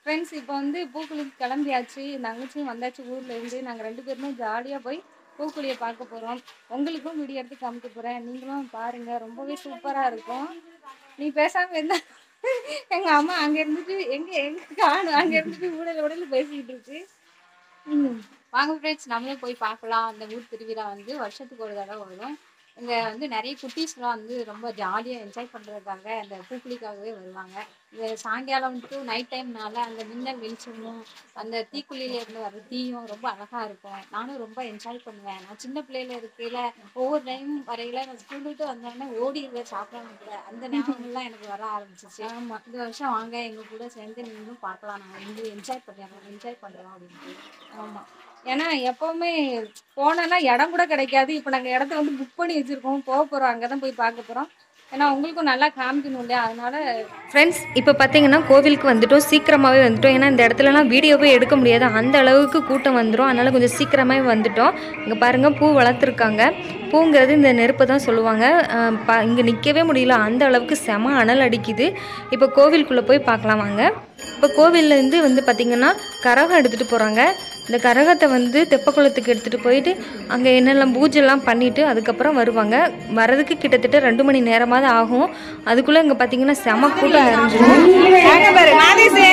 Friends இப்போ வந்து பூக்குழிக்கு கிளம்பியாச்சு தங்கச்சியும் வந்தாச்சு ஊர்ல இருந்து நாங்கள் ரெண்டு பேருமே ஜாலியாக போய் பூக்குழியை பார்க்க போகிறோம் உங்களுக்கும் வீடியோ எடுத்து காமிக்க போகிறேன் நீங்களும் பாருங்க ரொம்பவே சூப்பராக இருக்கும் நீ பேசாமல் இருந்தா எங்கள் அம்மா அங்கே இருந்துட்டு எங்கே எங்கே காணும் அங்கே இருந்துட்டு ஊடல உடல பேசிக்கிட்டு இருக்கு ம் வாங்க ஃப்ரெண்ட்ஸ் நம்மளும் போய் பார்க்கலாம் அந்த ஊர் திருவிழா வந்து வருஷத்துக்கு ஒரு தடவை வரும் இங்கே வந்து நிறைய குட்டீஸ்லாம் வந்து ரொம்ப ஜாலியாக என்ஜாய் பண்ணுறதுக்காக அந்த பூக்குழிக்காகவே வருவாங்க இந்த சாயங்காலம் டு நைட் டைம்னால அந்த மின்னல் வெளிச்சமும் அந்த தீக்குழியிலேருந்து வர தீயும் ரொம்ப அழகாக இருக்கும் நானும் ரொம்ப என்ஜாய் பண்ணுவேன் நான் சின்ன பிள்ளையில இருக்கையில ஒவ்வொரு டைம் வரையில நான் ஸ்கூல் விட்டு வந்தோடனே ஓடிடுவேன் சாப்பிடாம கூட அந்த ஞாபகம்லாம் எனக்கு வர ஆரம்பிச்சிச்சு ஆமாம் இந்த வருஷம் வாங்க எங்கள் கூட சேர்ந்து நீங்களும் பார்க்கலாம் நாங்கள் வந்து என்ஜாய் பண்ணுறோம் என்ஜாய் பண்ணுறோம் அப்படின்ட்டு ஆமாம் ஏன்னா எப்பவுமே போனோன்னா இடம் கூட கிடைக்காது இப்போ நாங்கள் இடத்த வந்து புக் பண்ணி வச்சுருக்கோம் போக போகிறோம் அங்கே தான் போய் பார்க்க போகிறோம் ஏன்னா உங்களுக்கும் நல்லா காமிக்கணும் இல்லையா அதனால ஃப்ரெண்ட்ஸ் இப்போ பார்த்தீங்கன்னா கோவிலுக்கு வந்துட்டோம் சீக்கிரமாகவே வந்துட்டோம் ஏன்னா இந்த இடத்துலலாம் வீடியோவே எடுக்க முடியாது அந்த அளவுக்கு கூட்டம் வந்துடும் அதனால் கொஞ்சம் சீக்கிரமாகவே வந்துட்டோம் இங்கே பாருங்கள் பூ வளர்த்துருக்காங்க பூங்கிறது இந்த நெருப்பு தான் சொல்லுவாங்க அஹ் பா இங்கே நிற்கவே முடியல அந்த அளவுக்கு செம அனல் அடிக்குது இப்போ கோவிலுக்குள்ளே போய் பார்க்கலாம் வாங்க இப்போ கோவில்லேருந்து வந்து பார்த்திங்கன்னா கரகம் எடுத்துகிட்டு போகிறாங்க இந்த கரகத்தை வந்து தெப்பக்குளத்துக்கு எடுத்துகிட்டு போயிட்டு அங்கே என்னெல்லாம் பூஜைலாம் பண்ணிவிட்டு அதுக்கப்புறம் வருவாங்க வரதுக்கு கிட்டத்தட்ட ரெண்டு மணி நேரமாவது ஆகும் அதுக்குள்ளே இங்கே பார்த்தீங்கன்னா செம கூட்டம் நிறைஞ்சிடும்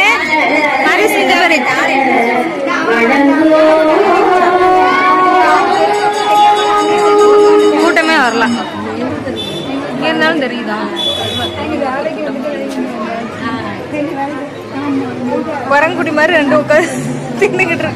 கூட்டமே வரல இங்கே இருந்தாலும் தெரியுதா வரங்குடி மாதிரி ரெண்டு உட்காந்து தின்னுக்கிட்டு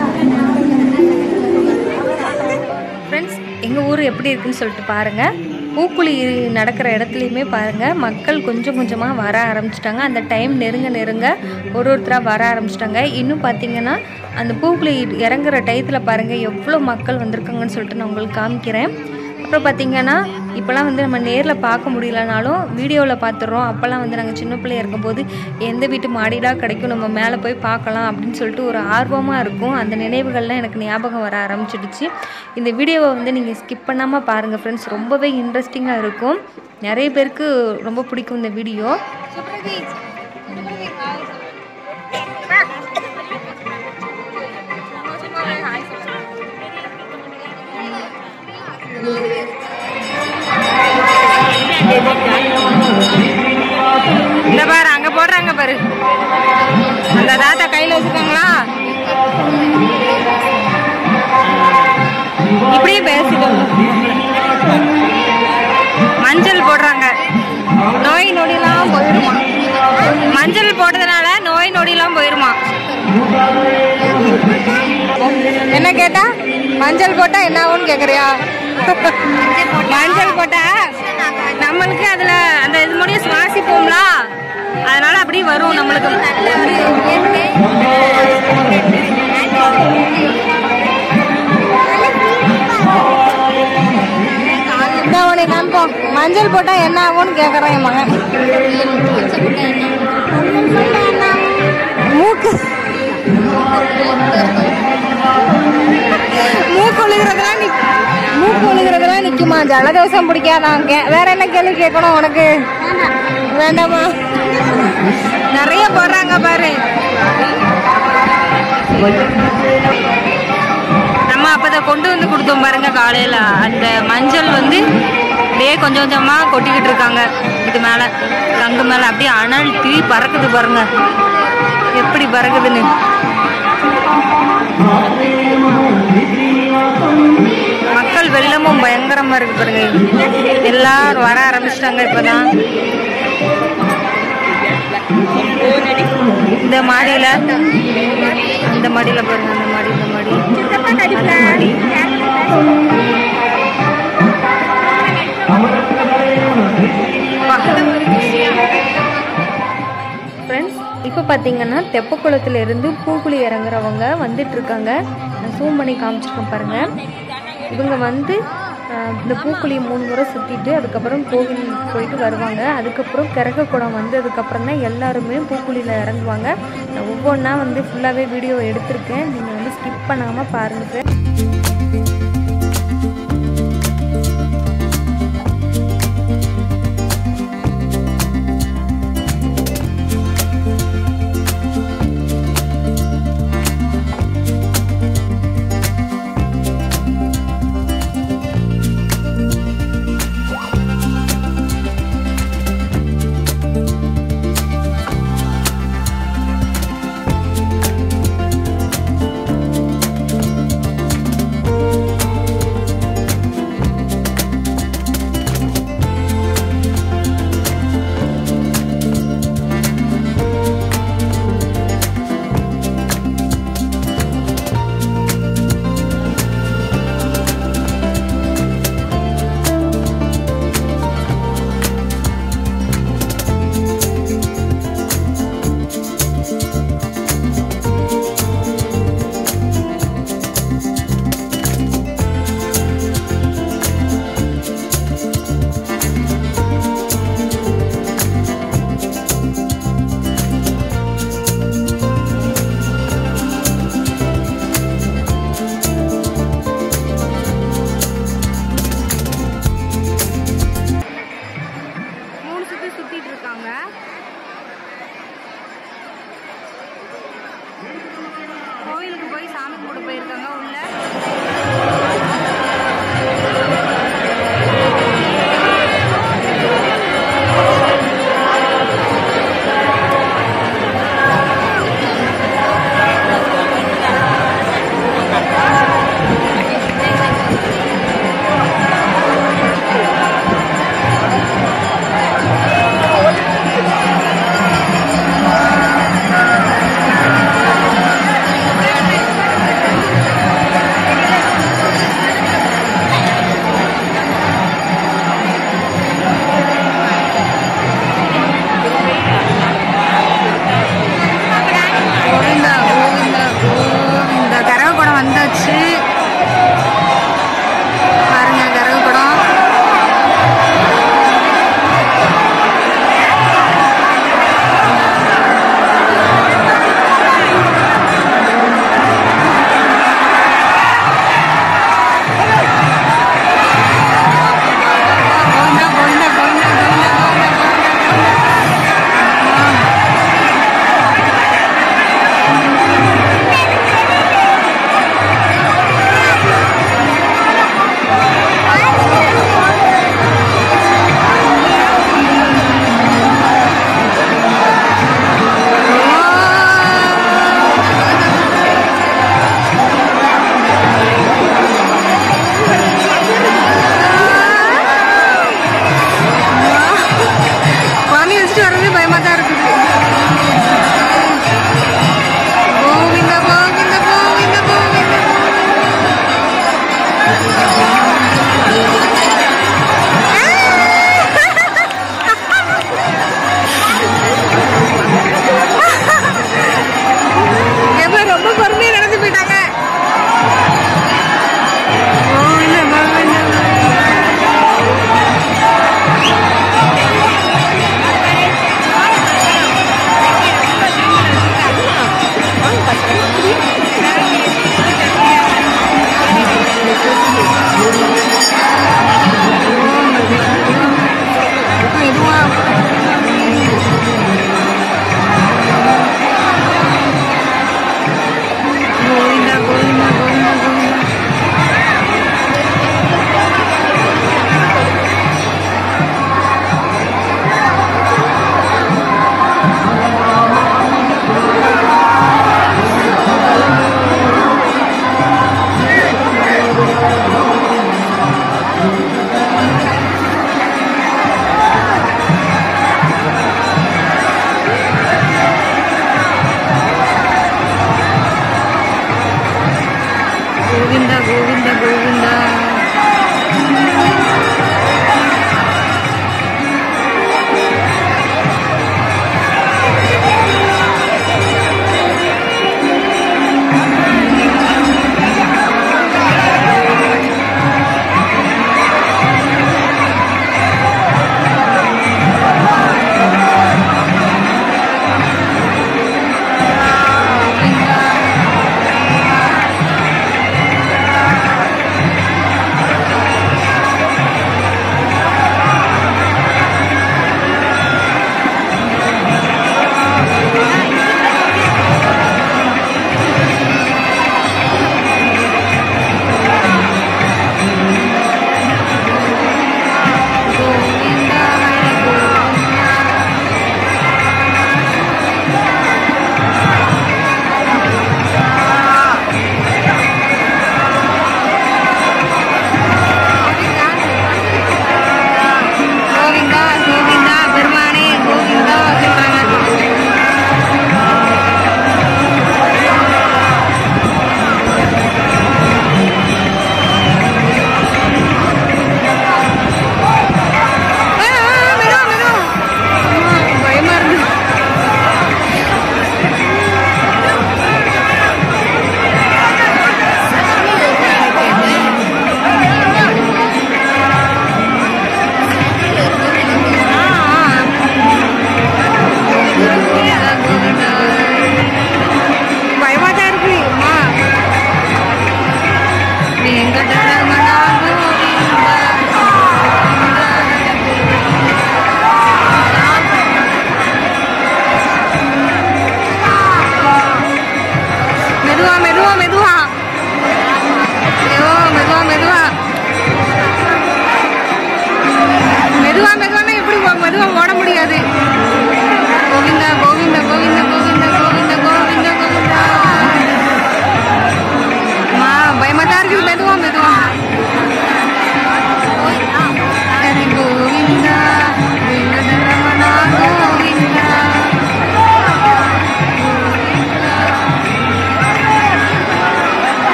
ஃப்ரெண்ட்ஸ் எங்கள் ஊர் எப்படி இருக்குன்னு சொல்லிட்டு பாருங்கள் பூக்குழி நடக்கிற இடத்துலையுமே பாருங்கள் மக்கள் கொஞ்சம் கொஞ்சமாக வர ஆரம்பிச்சிட்டாங்க அந்த டைம் நெருங்க நெருங்க ஒரு ஒருத்தராக வர ஆரம்பிச்சிட்டாங்க இன்னும் பார்த்தீங்கன்னா அந்த பூக்குழி இறங்குற டயத்தில் பாருங்கள் எவ்வளோ மக்கள் வந்திருக்காங்கன்னு சொல்லிட்டு நான் உங்களுக்கு காமிக்கிறேன் அப்புறம் பார்த்தீங்கன்னா இப்போலாம் வந்து நம்ம நேரில் பார்க்க முடியலனாலும் வீடியோவில் பார்த்துடுறோம் அப்போல்லாம் வந்து நாங்கள் சின்ன பிள்ளையா இருக்கும்போது எந்த வீட்டு மாடிடா கிடைக்கும் நம்ம மேலே போய் பார்க்கலாம் அப்படின்னு சொல்லிட்டு ஒரு ஆர்வமாக இருக்கும் அந்த நினைவுகள்லாம் எனக்கு ஞாபகம் வர ஆரம்பிச்சிடுச்சு இந்த வீடியோவை வந்து நீங்கள் ஸ்கிப் பண்ணாமல் பாருங்கள் ஃப்ரெண்ட்ஸ் ரொம்பவே இன்ட்ரெஸ்டிங்காக இருக்கும் நிறைய பேருக்கு ரொம்ப பிடிக்கும் இந்த வீடியோ இந்த பாரு அங்க போடுறாங்க பாரு அந்த தாத்தா கையில வச்சுக்காங்களா இப்படியே பேசிட்டோம் மஞ்சள் போடுறாங்க நோய் நொடிலாம் போயிருமா மஞ்சள் போடுறதுனால நோய் நொடிலாம் போயிருமா என்ன கேட்டா மஞ்சள் போட்டா என்ன ஆகும்னு கேக்குறியா மஞ்சள் போட்டா நம்மளுக்கு அதுல அந்த இது முடிய சுவாசிப்போம்ல அதனால அப்படி வரும் நம்மளுக்கு இந்த உனக்கு காமிப்போம் மஞ்சள் போட்டா என்ன ஆகும்னு கேக்குறேன் என் மகன் மூக்கு மூக்கு ஒழுகிறதெல்லாம் நிக் மூக்கு ஒழுகிறதெல்லாம் நிக்குமா ஜலதோஷம் பிடிக்காதான் கே வேற என்ன கேள்வி கேட்கணும் உனக்கு வேண்டாமா நிறைய போடுறாங்க பாரு நம்ம அப்பதை கொண்டு வந்து கொடுத்தோம் பாருங்க காலையில அந்த மஞ்சள் வந்து அப்படியே கொஞ்சம் கொஞ்சமா கொட்டிக்கிட்டு இருக்காங்க இது மேல கங்கு மேல அப்படியே அனல் தீ பறக்குது பாருங்க எப்படி பறக்குதுன்னு மக்கள் வெள்ளமும் பயங்கரமா இருக்கு பாருங்க எல்லாரும் வர ஆரம்பிச்சிட்டாங்க இப்பதான் இந்த மாடியில அந்த மாடியில பாருங்க அந்த மாடி இந்த மாடி அந்த மாடி ஃப்ரெண்ட்ஸ் இப்போ பார்த்தீங்கன்னா தெப்பக்குளத்துல இருந்து பூக்குழி இறங்குறவங்க வந்துட்டு இருக்காங்க நான் ஜூம் பண்ணி காமிச்சிருக்கேன் பாருங்க இவங்க வந்து ஆஹ், இந்த பூக்குழியை மூணு முறை சுற்றிட்டு அதுக்கப்புறம் கோவில் போயிட்டு வருவாங்க அதுக்கப்புறம் கிறக குடம் வந்ததுக்கப்புறம் தான் எல்லாருமே பூக்குழியில் இறங்குவாங்க நான் ஒவ்வொன்றா வந்து ஃபுல்லாகவே வீடியோ எடுத்திருக்கேன் நீங்கள் வந்து ஸ்கிப் பண்ணாமல் பாருங்கள் கோயிலுக்கு போய் சாமி கும்பிட போயிருக்காங்க உள்ள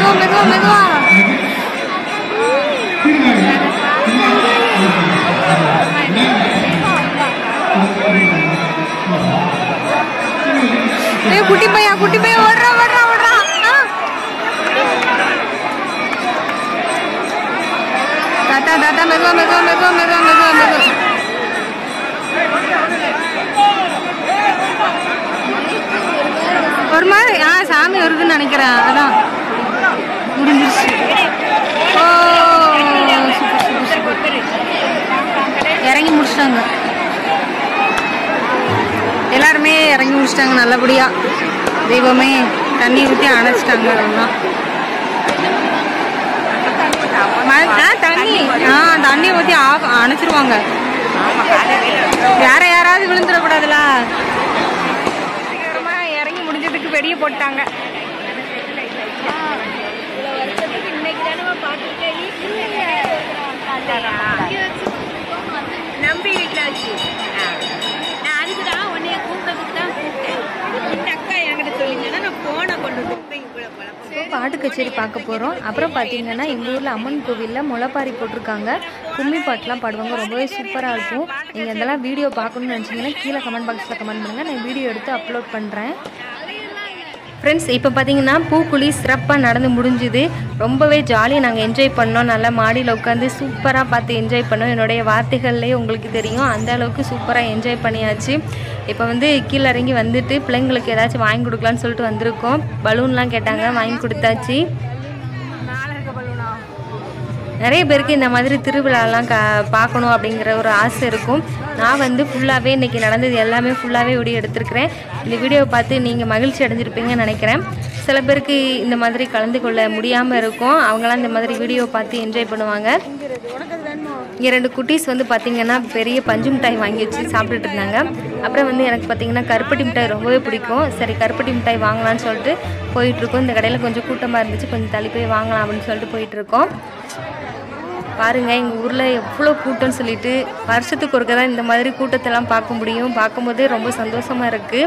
மெதுவா மெதுவா மெதுவா ஏய் குட்டி பையன் குட்டி பையன் ஓடுறா ஓடுறா ஓடுறா ஆ. தாத்தா தாத்தா மெதுவா மெதுவா மெதுவா மெதுவா மெதுவா மெதுவா ஒரு மாதிரி ஆ சாமி வருதுன்னு நினைக்கிறேன் அதான் முடிஞ்சிருச்சு ஓ சூப்பர் சூப்பர் சூப்பர் இறங்கி முடிச்சிட்டாங்க எல்லாருமே இறங்கி முடிச்சிட்டாங்க நல்லபடியா தெய்வமே தண்ணி ஊற்றி அணைச்சிட்டாங்க அதெல்லாம் ம- ஆ, தண்ணி ஆ தண்ணி ஊற்றி ஆஃப் அணைச்சிருவாங்க வேற யாராவது விழுந்துடக்கூடாதுல சீக்கிரமா இறங்கி முடிஞ்சதுக்கு வெடிய போட்டாங்க நம்பி வீட்டில் வச்சு நான் அதுக்கு தான் உன்னைய கூப்பிட்டதுக்கு தான் கூப்பிட்டேன் இந்த அக்கா என்கிட்ட சொல்லியிருந்தேன்னா நான் போனை கொண்டு போய் கூட போல பாட்டு கச்சேரி பார்க்க போகிறோம் அப்புறம் பார்த்தீங்கன்னா எங்கள் ஊரில் அம்மன் கோவிலில் முளைப்பாரி போட்டிருக்காங்க கும்மி பாட்டுலாம் பாடுவாங்க ரொம்பவே சூப்பராக இருக்கும் நீங்கள் இதெல்லாம் வீடியோ பார்க்கணும்னு நினச்சிங்கன்னா கீழே கமெண்ட் பாக்ஸில் கமெண்ட் பண்ணுங்கள் நான் வீடியோ எடுத்து அப்லோட் பண்ணுறேன் ஃப்ரெண்ட்ஸ் இப்போ பார்த்தீங்கன்னா பூக்குழி சிறப்பாக நடந்து முடிஞ்சுது ரொம்பவே ஜாலியாக நாங்கள் என்ஜாய் பண்ணோம் நல்லா மாடியில் உட்காந்து சூப்பராக பார்த்து என்ஜாய் பண்ணோம் என்னுடைய வார்த்தைகள்லேயே உங்களுக்கு தெரியும் அந்த அளவுக்கு சூப்பராக என்ஜாய் பண்ணியாச்சு இப்போ வந்து கீழே இறங்கி வந்துட்டு பிள்ளைங்களுக்கு ஏதாச்சும் வாங்கி கொடுக்கலான்னு சொல்லிட்டு வந்திருக்கோம் பலூன்லாம் கேட்டாங்க வாங்கி கொடுத்தாச்சு நிறைய பேருக்கு இந்த மாதிரி திருவிழாலாம் க பார்க்கணும் அப்படிங்கிற ஒரு ஆசை இருக்கும் நான் வந்து ஃபுல்லாகவே இன்றைக்கி நடந்தது எல்லாமே ஃபுல்லாகவே வீடியோ எடுத்திருக்கிறேன் இந்த வீடியோவை பார்த்து நீங்கள் மகிழ்ச்சி அடைஞ்சிருப்பீங்கன்னு நினைக்கிறேன் சில பேருக்கு இந்த மாதிரி கலந்து கொள்ள முடியாமல் இருக்கும் அவங்களாம் இந்த மாதிரி வீடியோவை பார்த்து என்ஜாய் பண்ணுவாங்க இங்கே ரெண்டு குட்டீஸ் வந்து பார்த்திங்கன்னா பெரிய பஞ்சு மிட்டாய் வாங்கி வச்சு சாப்பிட்டுட்டு இருந்தாங்க அப்புறம் வந்து எனக்கு பார்த்திங்கன்னா கருப்பட்டி மிட்டாய் ரொம்பவே பிடிக்கும் சரி கருப்பட்டி மிட்டாய் வாங்கலாம்னு சொல்லிட்டு போயிட்டுருக்கோம் இந்த கடையில் கொஞ்சம் கூட்டமாக இருந்துச்சு கொஞ்சம் தள்ளி போய் வாங்கலாம் அப்படின்னு சொல்லிட்டு போயிட்டுருக்கோம் பாருங்க எங்கள் ஊரில் எவ்வளோ கூட்டம்னு சொல்லிட்டு வருஷத்துக்கு ஒருக்க தான் இந்த மாதிரி கூட்டத்தெல்லாம் பார்க்க முடியும் பார்க்கும்போதே ரொம்ப சந்தோஷமாக இருக்குது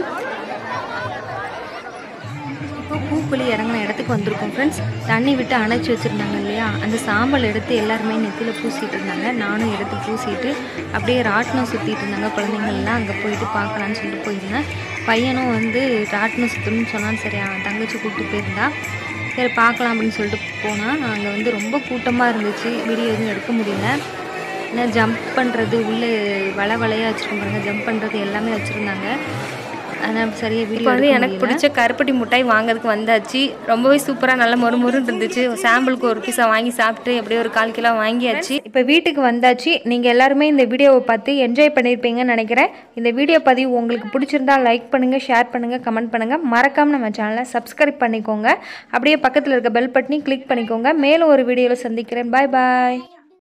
இப்போ பூக்குழி இறங்கின இடத்துக்கு வந்திருக்கோம் ஃப்ரெண்ட்ஸ் தண்ணி விட்டு அணைச்சி வச்சுருந்தாங்க இல்லையா அந்த சாம்பல் எடுத்து எல்லாருமே நெத்தியில் பூசிட்டு இருந்தாங்க நானும் எடுத்து பூசிட்டு அப்படியே ராட்டினம் சுற்றிட்டு இருந்தாங்க குழந்தைங்கள்லாம் அங்கே போயிட்டு பார்க்கலான்னு சொல்லிட்டு போயிருந்தேன் பையனும் வந்து ராட்டினம் சுற்றணும்னு சொன்னான்னு சரி அவன் தங்கச்சி கூப்பிட்டு போயிருந்தா சரி பார்க்கலாம் அப்படின்னு சொல்லிட்டு போனால் அங்கே வந்து ரொம்ப கூட்டமாக இருந்துச்சு வீடியோ எதுவும் எடுக்க முடியல ஏன்னா ஜம்ப் பண்ணுறது உள்ளே வள வளையாக வச்சுருக்கோம் பாருங்க ஜம்ப் பண்ணுறது எல்லாமே வச்சுருந்தாங்க அதனால் சரியாக வீடியோ வந்து எனக்கு பிடிச்ச கருப்பட்டி மிட்டாய் வாங்குறதுக்கு வந்தாச்சு ரொம்பவே சூப்பராக நல்ல மொறு மொறுன்னு இருந்துச்சு சாம்பிளுக்கு ஒரு பீஸை வாங்கி சாப்பிட்டு எப்படியே ஒரு கால் கிலோ வாங்கியாச்சு இப்போ வீட்டுக்கு வந்தாச்சு நீங்கள் எல்லாருமே இந்த வீடியோவை பார்த்து என்ஜாய் பண்ணியிருப்பீங்கன்னு நினைக்கிறேன் இந்த வீடியோ பதிவு உங்களுக்கு பிடிச்சிருந்தா லைக் பண்ணுங்கள் ஷேர் பண்ணுங்கள் கமெண்ட் பண்ணுங்கள் மறக்காமல் நம்ம சேனலை சப்ஸ்கிரைப் பண்ணிக்கோங்க அப்படியே பக்கத்தில் இருக்க பெல் பட்டனையும் கிளிக் பண்ணிக்கோங்க மேலும் ஒரு வீடியோவில் சந்திக்கிறேன் பாய் பாய்